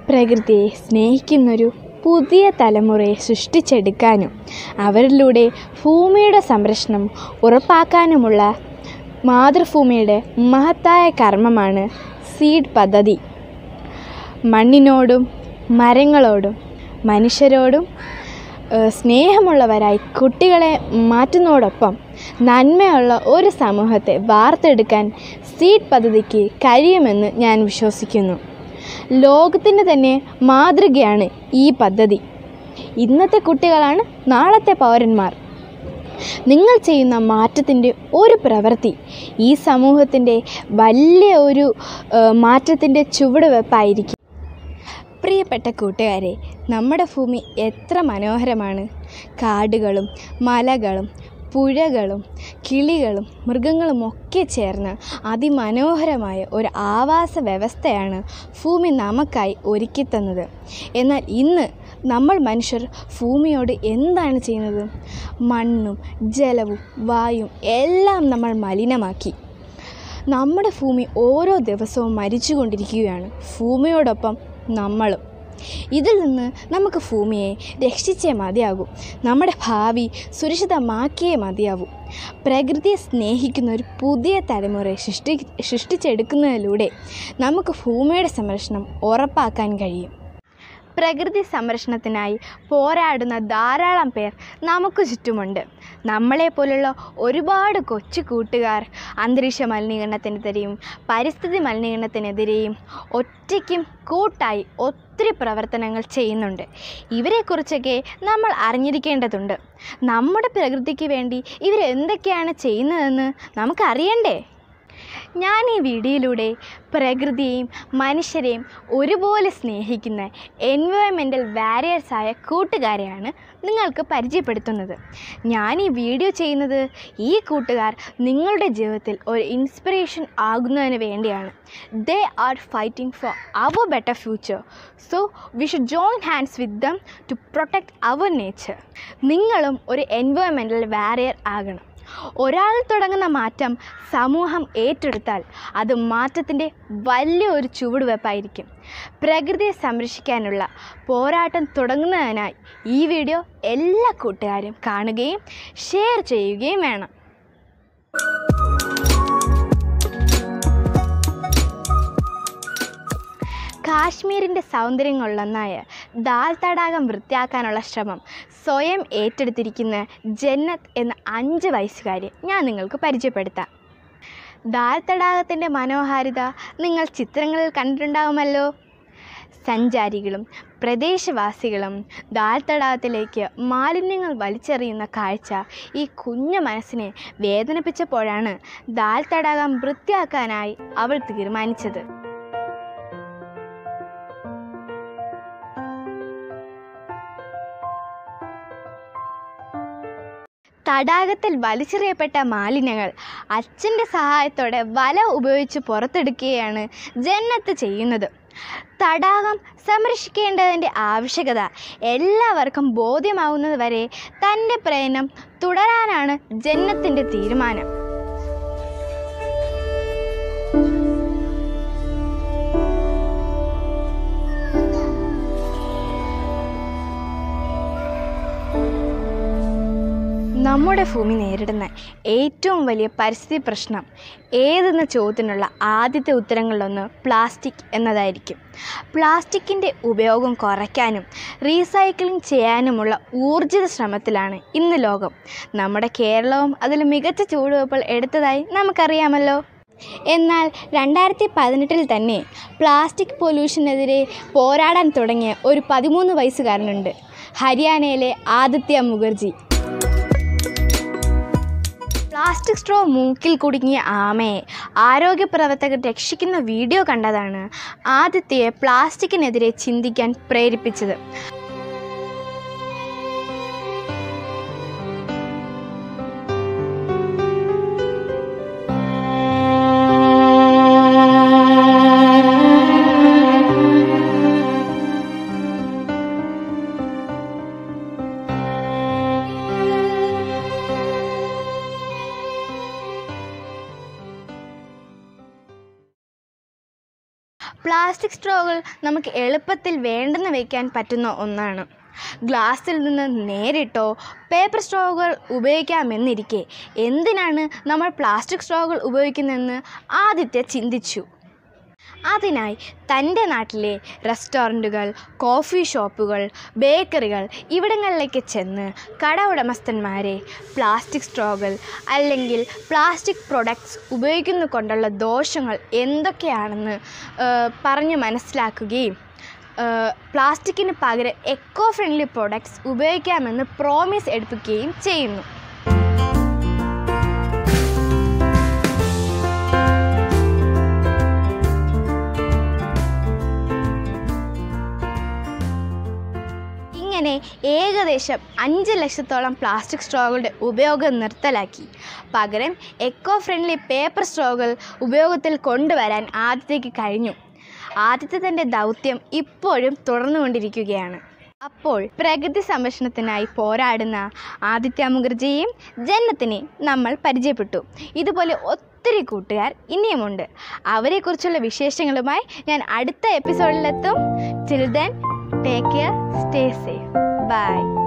പ്രകൃതിയെ സ്നേഹിക്കുന്നൊരു പുതിയ തലമുറയെ സൃഷ്ടിച്ചെടുക്കാനും അവരിലൂടെ ഭൂമിയുടെ സംരക്ഷണം ഉറപ്പാക്കാനുമുള്ള മാതൃഭൂമിയുടെ മഹത്തായ കർമ്മമാണ് സീഡ് പദ്ധതി മണ്ണിനോടും മരങ്ങളോടും മനുഷ്യരോടും ഏഹ്, സ്നേഹമുള്ളവരായി കുട്ടികളെ മാറ്റുന്നതോടൊപ്പം നന്മയുള്ള ഒരു സമൂഹത്തെ വാർത്തെടുക്കാൻ സീഡ് പദ്ധതിക്ക് കഴിയുമെന്ന് ഞാൻ വിശ്വസിക്കുന്നു ലോകത്തിന് തന്നെ മാതൃകയാണ് ഈ പദ്ധതി ഇന്നത്തെ കുട്ടികളാണ് നാളത്തെ പൗരന്മാർ നിങ്ങൾ ചെയ്യുന്ന മാറ്റത്തിൻ്റെ ഒരു പ്രവൃത്തി ഈ സമൂഹത്തിൻ്റെ വലിയ ഒരു ഏഹ്, മാറ്റത്തിൻ്റെ ചുവടുവെപ്പായിരിക്കും പ്രിയപ്പെട്ട കൂട്ടുകാരെ നമ്മുടെ ഭൂമി എത്ര മനോഹരമാണ് കാടുകളും മലകളും പുഴകളും കിളികളും മൃഗങ്ങളും ഒക്കെ ചേർന്ന് അതിമനോഹരമായ ഒരു ആവാസ വ്യവസ്ഥയാണ് ഭൂമി നമുക്കായി ഒരുക്കിത്തന്നത് എന്നാൽ ഇന്ന് നമ്മൾ മനുഷ്യർ ഭൂമിയോട് എന്താണ് ചെയ്യുന്നത് മണ്ണും ജലവും വായും എല്ലാം നമ്മൾ മലിനമാക്കി നമ്മുടെ ഭൂമി ഓരോ ദിവസവും മരിച്ചുകൊണ്ടിരിക്കുകയാണ് ഭൂമിയോടൊപ്പം നമ്മളും ഇതിൽ നിന്ന് നമുക്ക് ഭൂമിയെ രക്ഷിച്ചേ മതിയാകൂ നമ്മുടെ ഭാവി സുരക്ഷിതമാക്കിയേ മതിയാവൂ പ്രകൃതിയെ സ്നേഹിക്കുന്ന ഒരു പുതിയ തലമുറയെ സൃഷ്ടി സൃഷ്ടിച്ചെടുക്കുന്നതിലൂടെ നമുക്ക് ഭൂമിയുടെ സംരക്ഷണം ഉറപ്പാക്കാൻ കഴിയും പ്രകൃതി സംരക്ഷണത്തിനായി പോരാടുന്ന ധാരാളം പേർ നമുക്ക് ചുറ്റുമുണ്ട് നമ്മളെപ്പോലുള്ള ഒരുപാട് കൊച്ചു കൂട്ടുകാർ അന്തരീക്ഷ മലിനീകരണത്തിനെതിരെയും പരിസ്ഥിതി മലിനീകരണത്തിനെതിരെയും ഒറ്റയ്ക്കും കൂട്ടായി ഒത്തിരി പ്രവർത്തനങ്ങൾ ചെയ്യുന്നുണ്ട് ഇവരെക്കുറിച്ചൊക്കെ നമ്മൾ അറിഞ്ഞിരിക്കേണ്ടതുണ്ട് നമ്മുടെ പ്രകൃതിക്ക് വേണ്ടി ഇവരെന്തൊക്കെയാണ് ചെയ്യുന്നതെന്ന് നമുക്കറിയണ്ടേ ഞാൻ ഈ വീഡിയോയിലൂടെ പ്രകൃതിയെയും മനുഷ്യരെയും ഒരുപോലെ സ്നേഹിക്കുന്ന എൻവയോൺമെൻറ്റൽ വാരിയേഴ്സായ കൂട്ടുകാരെയാണ് നിങ്ങൾക്ക് പരിചയപ്പെടുത്തുന്നത് ഞാൻ ഈ വീഡിയോ ചെയ്യുന്നത് ഈ കൂട്ടുകാർ നിങ്ങളുടെ ജീവിതത്തിൽ ഒരു ഇൻസ്പിറേഷൻ ആകുന്നതിന് വേണ്ടിയാണ് they are fighting for our better future so we should join hands with them to protect our nature നിങ്ങളും ഒരു എൻവയോൺമെൻറ്റൽ വാരിയർ ആകണം ഒരാൾ തുടങ്ങുന്ന മാറ്റം സമൂഹം ഏറ്റെടുത്താൽ അത് മാറ്റത്തിൻ്റെ വലിയൊരു ചുവടുവെപ്പായിരിക്കും പ്രകൃതിയെ സംരക്ഷിക്കാനുള്ള പോരാട്ടം തുടങ്ങുന്നതിനായി ഈ വീഡിയോ എല്ലാ കൂട്ടുകാരും കാണുകയും ഷെയർ ചെയ്യുകയും വേണം കാശ്മീരിൻ്റെ സൗന്ദര്യങ്ങളിലൊന്നായ ദാൽ തടാകം വൃത്തിയാക്കാനുള്ള ശ്രമം സ്വയം ഏറ്റെടുത്തിരിക്കുന്ന ജന്നത്ത് എന്ന അഞ്ച് വയസ്സുകാരെ ഞാൻ നിങ്ങൾക്ക് പരിചയപ്പെടുത്താം ദാൽ തടാകത്തിൻ്റെ മനോഹാരിത നിങ്ങൾ ചിത്രങ്ങളിൽ കണ്ടിട്ടുണ്ടാവുമല്ലോ സഞ്ചാരികളും പ്രദേശവാസികളും ദാൽ തടാകത്തിലേക്ക് മാലിന്യങ്ങൾ വലിച്ചെറിയുന്ന കാഴ്ച ഈ കുഞ്ഞു മനസ്സിനെ വേദനിപ്പിച്ചപ്പോഴാണ് ദാൽ തടാകം വൃത്തിയാക്കാനായി അവൾ തീരുമാനിച്ചത് തടാകത്തിൽ വലിച്ചെറിയപ്പെട്ട മാലിന്യങ്ങൾ അച്ഛൻ്റെ സഹായത്തോടെ വല ഉപയോഗിച്ച് പുറത്തെടുക്കുകയാണ് ജന്നത്ത് ചെയ്യുന്നത് തടാകം സംരക്ഷിക്കേണ്ടതിൻ്റെ ആവശ്യകത എല്ലാവർക്കും ബോധ്യമാവുന്നത് വരെ തൻ്റെ പ്രയത്നം തുടരാനാണ് ജന്നത്തിൻ്റെ തീരുമാനം നമ്മുടെ ഭൂമി നേരിടുന്ന ഏറ്റവും വലിയ പരിസ്ഥിതി പ്രശ്നം ഏതെന്ന ചോദ്യത്തിനുള്ള ആദ്യത്തെ ഉത്തരങ്ങളിലൊന്ന് പ്ലാസ്റ്റിക് എന്നതായിരിക്കും പ്ലാസ്റ്റിക്കിൻ്റെ ഉപയോഗം കുറയ്ക്കാനും റീസൈക്ലിംഗ് ചെയ്യാനുമുള്ള ഊർജിത ശ്രമത്തിലാണ് ഇന്ന് ലോകം നമ്മുടെ കേരളവും അതിൽ മികച്ച ചുവടുവയ്പ്പുകൾ എടുത്തതായി നമുക്കറിയാമല്ലോ എന്നാൽ രണ്ടായിരത്തി പതിനെട്ടിൽ തന്നെ പ്ലാസ്റ്റിക് പൊല്യൂഷനെതിരെ പോരാടാൻ തുടങ്ങിയ ഒരു പതിമൂന്ന് വയസ്സുകാരനുണ്ട് ഹരിയാനയിലെ ആദിത്യ മുഖർജി പ്ലാസ്റ്റിക് സ്ട്രോ മൂക്കിൽ കുടുങ്ങിയ ആമയെ ആരോഗ്യ പ്രവർത്തകർ രക്ഷിക്കുന്ന വീഡിയോ കണ്ടതാണ് ആദിത്യയെ പ്ലാസ്റ്റിക്കിനെതിരെ ചിന്തിക്കാൻ പ്രേരിപ്പിച്ചത് പ്ലാസ്റ്റിക് സ്ട്രോകൾ നമുക്ക് എളുപ്പത്തിൽ വേണ്ടെന്ന് വയ്ക്കാൻ പറ്റുന്ന ഒന്നാണ് ഗ്ലാസ്സിൽ നിന്ന് നേരിട്ടോ പേപ്പർ സ്ട്രോകൾ ഉപയോഗിക്കാമെന്നിരിക്കെ എന്തിനാണ് നമ്മൾ പ്ലാസ്റ്റിക് സ്ട്രോകൾ ഉപയോഗിക്കുന്നതെന്ന് ആദിത്യ ചിന്തിച്ചു അതിനായി തൻ്റെ നാട്ടിലെ റെസ്റ്റോറൻറ്റുകൾ കോഫി ഷോപ്പുകൾ ബേക്കറികൾ ഇവിടങ്ങളിലേക്ക് ചെന്ന് കട ഉടമസ്ഥന്മാരെ പ്ലാസ്റ്റിക് സ്ട്രോകൾ അല്ലെങ്കിൽ പ്ലാസ്റ്റിക് പ്രൊഡക്ട്സ് ഉപയോഗിക്കുന്ന കൊണ്ടുള്ള ദോഷങ്ങൾ എന്തൊക്കെയാണെന്ന് ഏഹ്, പറഞ്ഞ് മനസ്സിലാക്കുകയും ഏഹ്, പ്ലാസ്റ്റിക്കിന് പകരം എക്കോ ഫ്രണ്ട്ലി പ്രൊഡക്ട്സ് ഉപയോഗിക്കാമെന്ന് പ്രോമിസ് എടുപ്പിക്കുകയും ചെയ്യുന്നു ഇങ്ങനെ ഏകദേശം അഞ്ച് ലക്ഷത്തോളം പ്ലാസ്റ്റിക് സ്ട്രോകളുടെ ഉപയോഗം നിർത്തലാക്കി പകരം എക്കോ ഫ്രണ്ട്ലി പേപ്പർ സ്ട്രോകൾ ഉപയോഗത്തിൽ കൊണ്ടുവരാൻ ആദിത്യക്ക് കഴിഞ്ഞു ആദ്യത്തെ തൻ്റെ ദൗത്യം ഇപ്പോഴും തുടർന്നുകൊണ്ടിരിക്കുകയാണ് അപ്പോൾ പ്രകൃതി സംരക്ഷണത്തിനായി പോരാടുന്ന ആദിത്യ മുഖർജിയെയും ജന്നത്തിനെയും നമ്മൾ പരിചയപ്പെട്ടു ഇതുപോലെ ഒത്തിരി കൂട്ടുകാർ ഇനിയുമുണ്ട് അവരെക്കുറിച്ചുള്ള വിശേഷങ്ങളുമായി ഞാൻ അടുത്ത എപ്പിസോഡിലെത്തും till then take care stay safe by